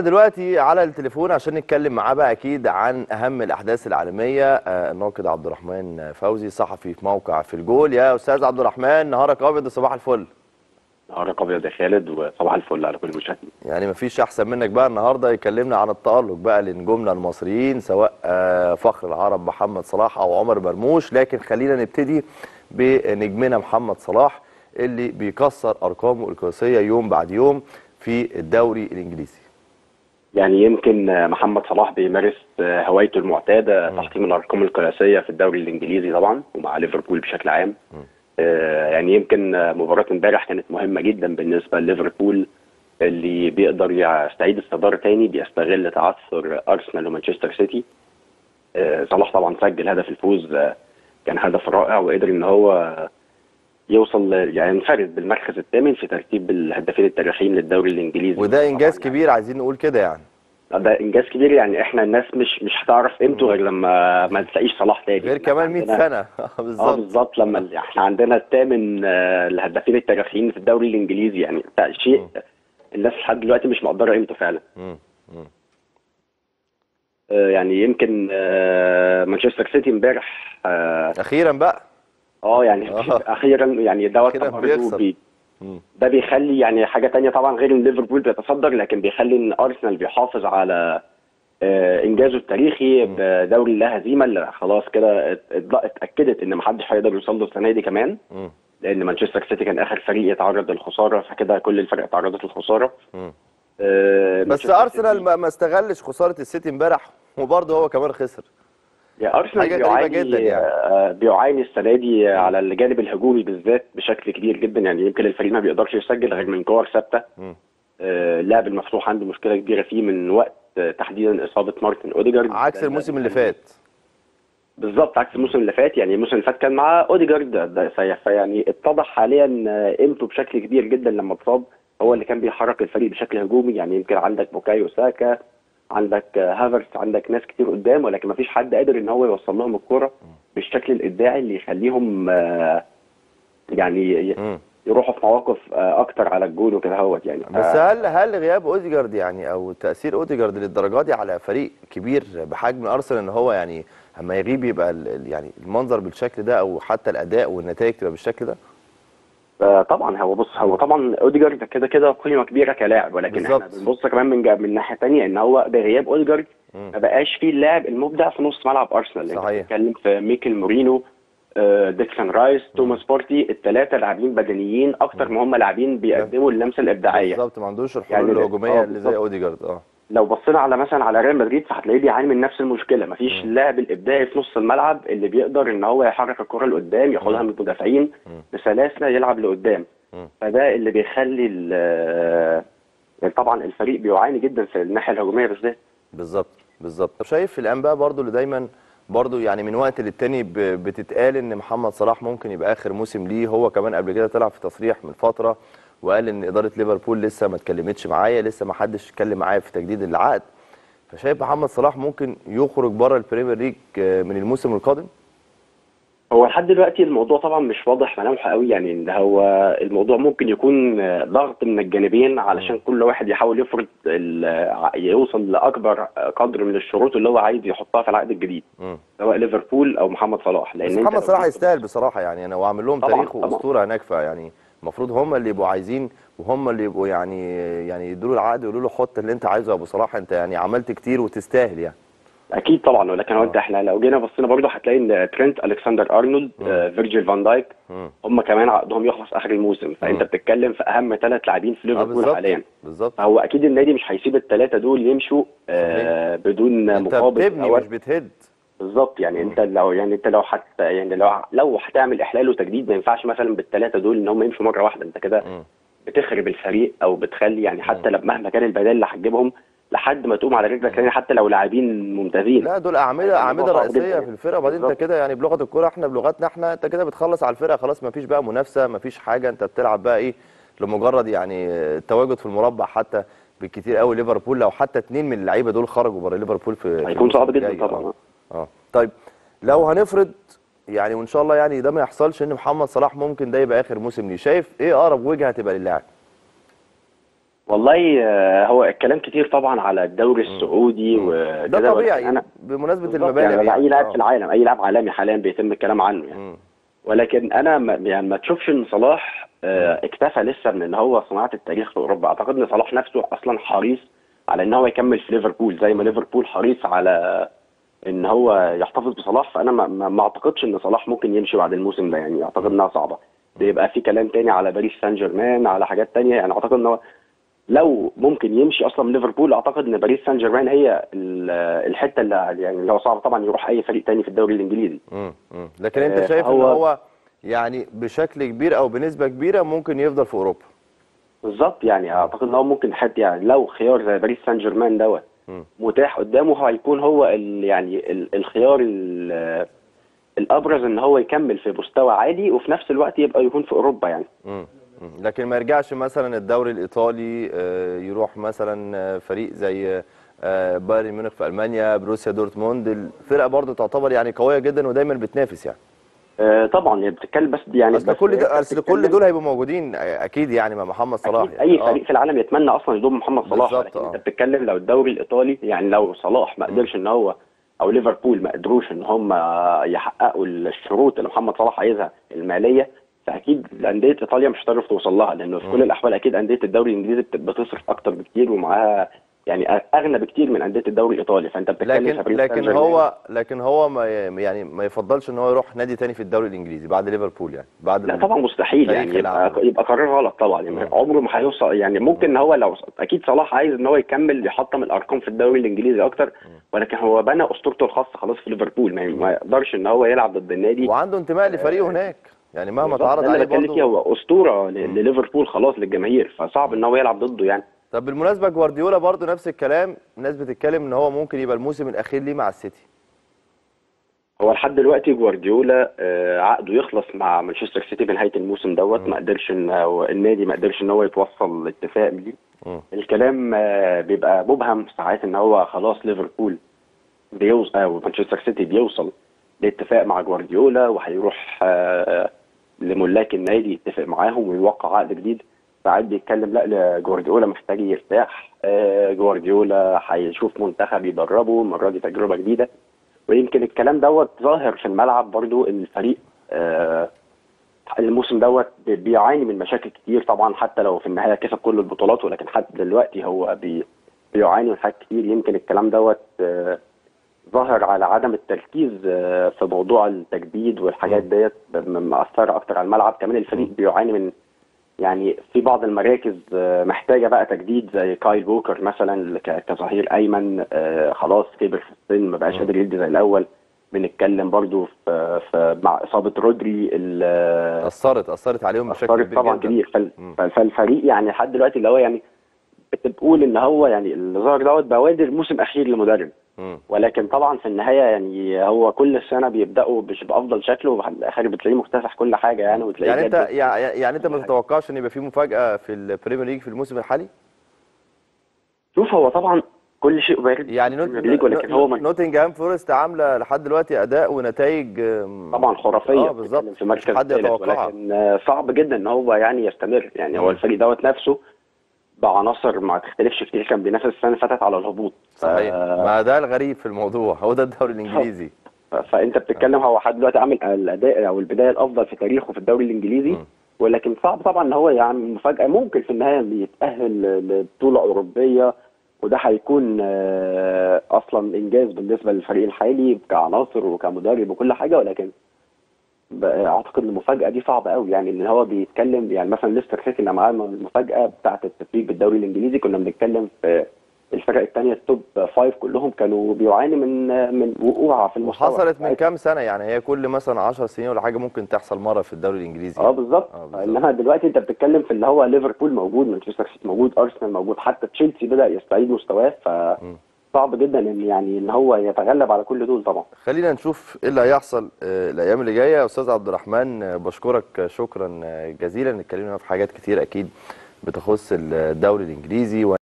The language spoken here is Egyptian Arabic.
دلوقتي على التليفون عشان نتكلم معاه بقى اكيد عن اهم الاحداث العالميه آه، الناقد عبد الرحمن فوزي صحفي في موقع في الجول يا استاذ عبد الرحمن نهارك ابيض صباح الفل نهارك ابيض يا خالد وصباح الفل على كل المشاهدين يعني مفيش احسن منك بقى النهارده يكلمنا عن التالق بقى لنجومنا المصريين سواء آه، فخر العرب محمد صلاح او عمر مرموش لكن خلينا نبتدي بنجمنا محمد صلاح اللي بيكسر ارقامه القياسيه يوم بعد يوم في الدوري الانجليزي يعني يمكن محمد صلاح بيمارس هوايته المعتاده تحطيم الارقام القياسيه في الدوري الانجليزي طبعا ومع ليفربول بشكل عام آه، يعني يمكن مباراه امبارح كانت مهمه جدا بالنسبه لليفربول اللي بيقدر يستعيد الصداره تاني بيستغل تعثر ارسنال ومانشستر سيتي آه، صلاح طبعا سجل هدف الفوز آه، كان هدف رائع وقدر ان هو يوصل ل- يعني ينفرد بالمركز الثامن في ترتيب الهدافين التاريخيين للدوري الانجليزي وده انجاز طبعاً كبير عايزين نقول كده يعني يعني ده انجاز كبير يعني احنا الناس مش مش هتعرف قيمته غير لما ما تلاقيش صلاح تاني غير كمان 100 عندنا- سنه اه بالظبط بالظبط لما ال- احنا عندنا الثامن آه، الهدافين التاريخيين في الدوري الانجليزي يعني ده شيء الناس لحد دلوقتي مش مقدره قيمته فعلا مم. مم. آه، يعني يمكن آه، مانشستر سيتي امبارح اه اخيرا بقى آه، يعني آه. اخيرا يعني دوت أخيراً برضه بيخسر. بي- مم. ده بيخلي يعني حاجه تانية طبعا غير ان ليفربول بيتصدر لكن بيخلي ان ارسنال بيحافظ على آه، انجازه التاريخي بدوري لا هزيمه اللي خلاص كده ات- ات- اتاكدت ان محدش هيقدر يوصل له السنه دي كمان مم. لان مانشستر سيتي كان اخر فريق يتعرض للخساره فكده كل الفرق تعرضت للخساره مم. آه، بس مانشستر ارسنال سيتي- ما ما استغلش خساره السيتي امبارح وبرضه هو كمان خسر يا ارسنال حاجة غريبة بيعاني جدا يعني. آه، بيعاني السنه دي على الجانب الهجومي بالذات بشكل كبير جدا يعني يمكن الفريق ما بيقدرش يسجل غير من كور ثابته مم. آه، اللعب المفتوح عنده مشكله كبيره فيه من وقت آه، تحديدا اصابه مارتن اوديجارد عكس الموسم اللي فات بالظبط عكس الموسم اللي فات يعني الموسم اللي فات كان معاه اوديجارد ده في- فيعني اتضح حاليا آه، قيمته بشكل كبير جدا لما اتصاب هو اللي كان بيحرك الفريق بشكل هجومي يعني يمكن عندك بوكايو ساكا عندك آه، هافرتس عندك ناس كتير قدام ولكن ما فيش حد قادر ان هو يوصل لهم الكوره بالشكل الابداعي اللي يخليهم آه، يعني ي- مم. يروحوا في مواقف آه، اكتر على الجول وكده هوت يعني بس هل هل غياب اوديجارد يعني او تاثير اوديجارد للدرجه دي على فريق كبير بحجم ارسنال ان هو يعني اما يغيب يبقى ال- ال- يعني المنظر بالشكل ده او حتى الاداء والنتائج تبقى بالشكل ده آه، طبعا هو بص هو طبعا اوديجارد كده كده قيمه كبيره كلاعب ولكن بالظبط. احنا بنبص كمان من جا- من ناحيه ثانيه ان هو بغياب اوديجارد مم. ما بقاش فيه اللاعب المبدع في نص ملعب ارسنال انت صحيح. بتتكلم في ميكل مورينو آه، ديكسون رايس توماس بارتي الثلاثه لاعبين بدنيين اكتر ما هم لاعبين بيقدموا اللمسه الابداعيه بالظبط ما عندوش الحلول يعني الهجوميه آه، اللي زي بالظبط. اوديجارد اه لو بصينا على مثلا على ريال مدريد فهتلاقيه بيعاني من نفس المشكله مفيش اللاعب الابداعي في نص الملعب اللي بيقدر ان هو يحرك الكره لقدام ياخدها من المدافعين بسلاسه يلعب لقدام مم. فده اللي بيخلي ال- يعني طبعا الفريق بيعاني جدا في الناحيه الهجوميه بالذات بالظبط بالظبط طب شايف في الانباء برضو اللي دايما برضو يعني من وقت للتاني ب- بتتقال ان محمد صلاح ممكن يبقى اخر موسم ليه هو كمان قبل كده طلع في تصريح من فتره وقال ان اداره ليفربول لسه ما اتكلمتش معايا لسه ما حدش اتكلم معايا في تجديد العقد فشايف محمد صلاح ممكن يخرج بره البريمير ليج آه، من الموسم القادم هو لحد دلوقتي الموضوع طبعا مش واضح ملامحه قوي يعني ان هو الموضوع ممكن يكون ضغط من الجانبين علشان كل واحد يحاول يفرض ال- يوصل لاكبر قدر من الشروط اللي هو عايز يحطها في العقد الجديد مم. سواء ليفربول او محمد صلاح لان بس أنت محمد لو صلاح جيت- يستاهل بصراحه يعني انا وعامل لهم طبعاً، تاريخ طبعاً. واسطوره هناك فيعني المفروض هم اللي يبقوا عايزين وهم اللي يبقوا يعني يعني يدوا له العقد يقولوا له حط اللي انت عايزه يا ابو صلاح انت يعني عملت كتير وتستاهل يعني اكيد طبعا ولكن هو انت احنا لو جينا بصينا برضه هتلاقي ان ترينت الكسندر ارنولد آه، فيرجيل فان دايك مم. هم كمان عقدهم يخلص اخر الموسم فانت مم. بتتكلم في اهم ثلاث لاعبين في اه ليفربول بالظبط حاليا بالظبط فهو اكيد النادي مش هيسيب الثلاثه دول يمشوا آه بدون انت مقابل بتبني أو- مش بتهد بالظبط يعني انت لو يعني انت لو حت يعني لو لو هتعمل احلال وتجديد ما ينفعش مثلا بالثلاثه دول ان هم يمشوا مره واحده انت كده مم. بتخرب الفريق او بتخلي يعني حتى لما مهما كان البدائل اللي هتجيبهم لحد ما تقوم على رجلك تاني حتى لو لاعبين ممتازين لا دول اعمده الموضوع اعمده صعب رئيسيه جدا. في الفرقه وبعدين انت بالظبط. كده يعني بلغه الكوره احنا بلغتنا احنا انت كده بتخلص على الفرقه خلاص ما فيش بقى منافسه ما فيش حاجه انت بتلعب بقى ايه لمجرد يعني التواجد في المربع حتى بالكتير قوي ليفربول لو حتى اتنين من اللعيبه دول خرجوا بره ليفربول في في هيكون صعب الموسم جدا الجاي. طبعا اه اه طيب لو هنفرض يعني وان شاء الله يعني ده ما يحصلش ان محمد صلاح ممكن ده يبقى اخر موسم ليه شايف ايه اقرب وجهه هتبقى للاعب والله آه، هو الكلام كتير طبعا على الدوري السعودي وكده ده ولكن طبيعي انا بمناسبه بالظبط المبالغ يعني يعني اي لاعب آه. في العالم اي لاعب عالمي حاليا بيتم الكلام عنه يعني مم. ولكن انا ما يعني ما تشوفش ان صلاح آه، اكتفى لسه من ان هو صناعه التاريخ في اوروبا اعتقد ان صلاح نفسه اصلا حريص على ان هو يكمل في ليفربول زي ما ليفربول حريص على ان هو يحتفظ بصلاح فانا ما, ما, ما اعتقدش ان صلاح ممكن يمشي بعد الموسم ده يعني اعتقد انها صعبه بيبقى في كلام تاني على باريس سان جيرمان على حاجات تانية يعني اعتقد ان هو لو ممكن يمشي اصلا من ليفربول اعتقد ان باريس سان جيرمان هي ال- الحته اللي يعني اللي هو صعب طبعا يروح اي فريق تاني في الدوري الانجليزي مم. مم. لكن انت آه، شايف ان فهو- هو يعني بشكل كبير او بنسبه كبيره ممكن يفضل في اوروبا بالظبط يعني اعتقد ان هو ممكن حد يعني لو خيار زي باريس سان جيرمان دوت مم. متاح قدامه هيكون هو ال يعني ال الخيار ال- الابرز ان هو يكمل في مستوى عالي وفي نفس الوقت يبقى يكون في اوروبا يعني مم. مم. لكن ما يرجعش مثلا الدوري الايطالي آه، يروح مثلا آه، فريق زي آه، بايرن ميونخ في المانيا بروسيا دورتموند الفرقه برضو تعتبر يعني قويه جدا ودايما بتنافس يعني آه طبعا يعني بتتكلم بس يعني اصل بس كل أنت ده اصل كل بتتكلم- دول هيبقوا موجودين آه، اكيد يعني مع محمد صلاح اكيد يعني. اي آه. فريق في العالم يتمنى اصلا يضم محمد صلاح بالظبط، ولكن آه. انت بتتكلم لو الدوري الايطالي يعني لو صلاح ما قدرش ان هو او ليفربول ما قدروش ان هم يحققوا الشروط اللي محمد صلاح عايزها الماليه فاكيد انديه ايطاليا مش هتعرف توصل لها لانه في كل الاحوال اكيد انديه الدوري الانجليزي بت- بتصرف اكتر بكتير ومعاها يعني اغنى بكتير من انديه الدوري الايطالي فانت بتتكلم لكن في باريس سان لكن جيرمان. هو لكن هو ما ي- يعني ما يفضلش ان هو يروح نادي تاني في الدوري الانجليزي بعد ليفربول يعني بعد لا ال- طبعا مستحيل تاريخ يعني يبقى, العالم. يبقى قرار غلط طبعا يعني عمره ما هيوصل يعني ممكن ان هو لو اكيد صلاح عايز ان هو يكمل يحطم الارقام في الدوري الانجليزي اكتر ولكن هو بنى اسطورته الخاصه خلاص في ليفربول ما ما يقدرش ان هو يلعب ضد النادي وعنده انتماء لفريقه هناك يعني مهما بالظبط، تعرض ده اللي عليه بتكلم فيه برضه هو اسطوره ل- لليفربول خلاص للجماهير فصعب ان هو يلعب ضده يعني طب بالمناسبه جوارديولا برضه نفس الكلام الناس بتتكلم ان هو ممكن يبقى الموسم الاخير ليه مع السيتي هو لحد دلوقتي جوارديولا آه، عقده يخلص مع مانشستر سيتي بنهايه الموسم دوت ما قدرش ان هو النادي ما قدرش ان هو يتوصل لاتفاق ليه مم. الكلام آه، بيبقى مبهم ساعات ان هو خلاص ليفربول بيوصل او مانشستر سيتي بيوصل لاتفاق مع جوارديولا وهيروح آه، لملاك النادي يتفق معاهم ويوقع عقد جديد ساعات بيتكلم لا جوارديولا محتاج يرتاح آه، جوارديولا هيشوف منتخب يدربه المره دي تجربه جديده ويمكن الكلام دوت ظاهر في الملعب برضو ان الفريق آه، الموسم دوت بي- بيعاني من مشاكل كتير طبعا حتى لو في النهايه كسب كل البطولات ولكن حتى دلوقتي هو بي بيعاني من حاجات كتير يمكن الكلام دوت آه، ظاهر على عدم التركيز آه، في موضوع التجديد والحاجات ديت م- مأثرة أكتر على الملعب كمان الفريق بيعاني من يعني في بعض المراكز آه، محتاجة بقى تجديد زي كايل بوكر مثلا ك- كظهير أيمن آه، خلاص كبر في السن ما بقاش قادر يدي زي الأول بنتكلم برضو في, في مع إصابة رودري ال- اثرت اثرت عليهم بشكل أثرت كبير طبعا جدا كبير فال... مم. فال- فالفريق يعني لحد دلوقتي اللي هو يعني بتقول ان هو يعني اللي ظهر دوت بوادر موسم اخير لمدرب مم. ولكن طبعا في النهايه يعني هو كل سنه بيبداوا مش بافضل شكله وفي الاخر بتلاقيه مكتسح كل حاجه يعني وتلاقيه يعني انت جدد. يع- يعني انت ما تتوقعش ان يبقى في مفاجاه في البريمير ليج في الموسم الحالي شوف هو طبعا كل شيء وارد يعني في نوت... البريمير ليج ولكن هو من نوتنجهام فورست عامله لحد دلوقتي اداء ونتائج آم، طبعا خرافيه اه بالظبط بتتكلم في مركز مش حد ثالث يتوقعها ولكن آه، صعب جدا ان هو يعني يستمر يعني هو مم. الفريق دوت نفسه بعناصر ما تختلفش كتير كان بينافس السنه اللي فاتت على الهبوط صحيح ف- ما ده الغريب في الموضوع هو ده الدوري الانجليزي فانت بتتكلم هو لحد دلوقتي عامل الاداء او البدايه الافضل في تاريخه في الدوري الانجليزي مم. ولكن صعب طبعا ان هو يعمل مفاجاه ممكن في النهايه يتاهل لبطوله اوروبيه وده هيكون آه، اصلا انجاز بالنسبه للفريق الحالي كعناصر وكمدرب وكل حاجه ولكن ب- اعتقد المفاجاه دي صعبه قوي يعني ان هو بيتكلم يعني مثلا ليستر سيتي لما عمل المفاجاه بتاعه التتويج بالدوري الانجليزي كنا بنتكلم في الفرق الثانيه التوب فايف كلهم كانوا بيعاني من من وقوع في المستوى وحصلت من كام سنه يعني هي كل مثلا 10 سنين ولا حاجه ممكن تحصل مره في الدوري الانجليزي اه بالظبط آه، بالظبط. انما دلوقتي انت بتتكلم في اللي هو ليفربول موجود مانشستر سيتي موجود ارسنال موجود حتى تشيلسي بدا يستعيد مستواه مم. فصعب جدا ان يعني ان هو يتغلب على كل دول طبعا خلينا نشوف ايه اللي هيحصل آه، الايام اللي جايه يا استاذ عبد الرحمن آه، بشكرك شكرا آه، جزيلا اتكلمنا في حاجات كتير اكيد بتخص الدوري الانجليزي